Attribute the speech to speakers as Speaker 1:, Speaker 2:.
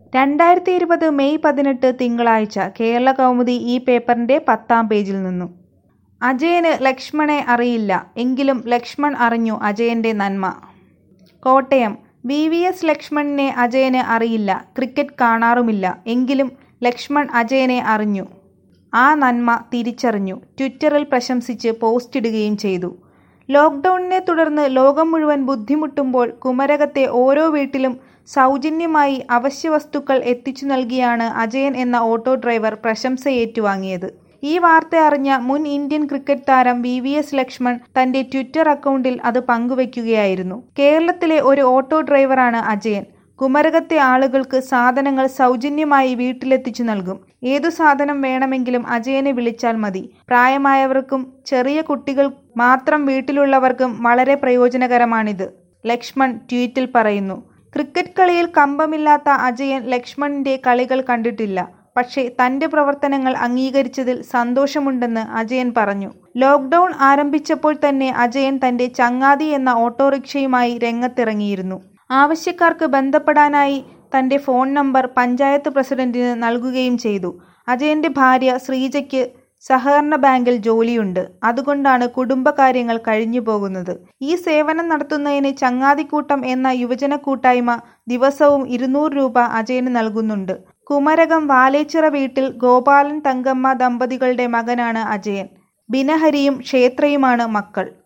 Speaker 1: രണ്ടായിരത്തി ഇരുപത് മെയ് പതിനെട്ട് തിങ്കളാഴ്ച കേരള കൗമുദി ഈ പേപ്പറിന്റെ പത്താം പേജിൽ നിന്നു അജയന് ലക്ഷ്മണെ അറിയില്ല എങ്കിലും ലക്ഷ്മൺ അറിഞ്ഞു അജയന്റെ നന്മ കോട്ടയം വി വി എസ് ലക്ഷ്മണിനെ അജയന് അറിയില്ല ക്രിക്കറ്റ് കാണാറുമില്ല എങ്കിലും ലക്ഷ്മൺ അജയനെ അറിഞ്ഞു ആ നന്മ തിരിച്ചറിഞ്ഞു ട്വിറ്ററിൽ പ്രശംസിച്ച് പോസ്റ്റിടുകയും ചെയ്തു ലോക്ക്ഡൌണിനെ തുടർന്ന് ലോകം മുഴുവൻ ബുദ്ധിമുട്ടുമ്പോൾ കുമരകത്തെ ഓരോ വീട്ടിലും സൗജന്യമായി അവശ്യവസ്തുക്കൾ എത്തിച്ചു നൽകിയാണ് അജയൻ എന്ന ഓട്ടോ ഡ്രൈവർ പ്രശംസ ഏറ്റുവാങ്ങിയത് ഈ വാർത്ത അറിഞ്ഞ മുൻ ഇന്ത്യൻ ക്രിക്കറ്റ് താരം വി വി എസ് ലക്ഷ്മൺ തന്റെ ട്വിറ്റർ അക്കൗണ്ടിൽ അത് പങ്കുവയ്ക്കുകയായിരുന്നു കേരളത്തിലെ ഒരു ഓട്ടോ ഡ്രൈവറാണ് അജയൻ കുമരകത്തെ ആളുകൾക്ക് സാധനങ്ങൾ സൗജന്യമായി വീട്ടിലെത്തിച്ചു നൽകും ഏതു സാധനം വേണമെങ്കിലും അജയനെ വിളിച്ചാൽ മതി പ്രായമായവർക്കും ചെറിയ കുട്ടികൾ മാത്രം വീട്ടിലുള്ളവർക്കും വളരെ പ്രയോജനകരമാണിത് ലക്ഷ്മൺ ട്വീറ്റിൽ പറയുന്നു ക്രിക്കറ്റ് കളിയിൽ കമ്പമില്ലാത്ത അജയൻ ലക്ഷ്മണിന്റെ കളികൾ കണ്ടിട്ടില്ല പക്ഷേ തന്റെ പ്രവർത്തനങ്ങൾ അംഗീകരിച്ചതിൽ സന്തോഷമുണ്ടെന്ന് അജയൻ പറഞ്ഞു ലോക്ക്ഡൌൺ ആരംഭിച്ചപ്പോൾ തന്നെ അജയൻ തന്റെ ചങ്ങാതി എന്ന ഓട്ടോറിക്ഷയുമായി രംഗത്തിറങ്ങിയിരുന്നു ആവശ്യക്കാർക്ക് ബന്ധപ്പെടാനായി തന്റെ ഫോൺ നമ്പർ പഞ്ചായത്ത് പ്രസിഡന്റിന് നൽകുകയും ചെയ്തു അജയന്റെ ഭാര്യ ശ്രീജയ്ക്ക് സഹകരണ ബാങ്കിൽ ജോലിയുണ്ട് അതുകൊണ്ടാണ് കുടുംബകാര്യങ്ങൾ കഴിഞ്ഞു പോകുന്നത് ഈ സേവനം നടത്തുന്നതിന് ചങ്ങാതിക്കൂട്ടം എന്ന യുവജന കൂട്ടായ്മ ദിവസവും ഇരുന്നൂറ് രൂപ അജയന് നൽകുന്നുണ്ട് കുമരകം വാലേച്ചിറ വീട്ടിൽ ഗോപാലൻ തങ്കമ്മ ദമ്പതികളുടെ മകനാണ് അജയൻ ബിനഹരിയും ക്ഷേത്രയുമാണ് മക്കൾ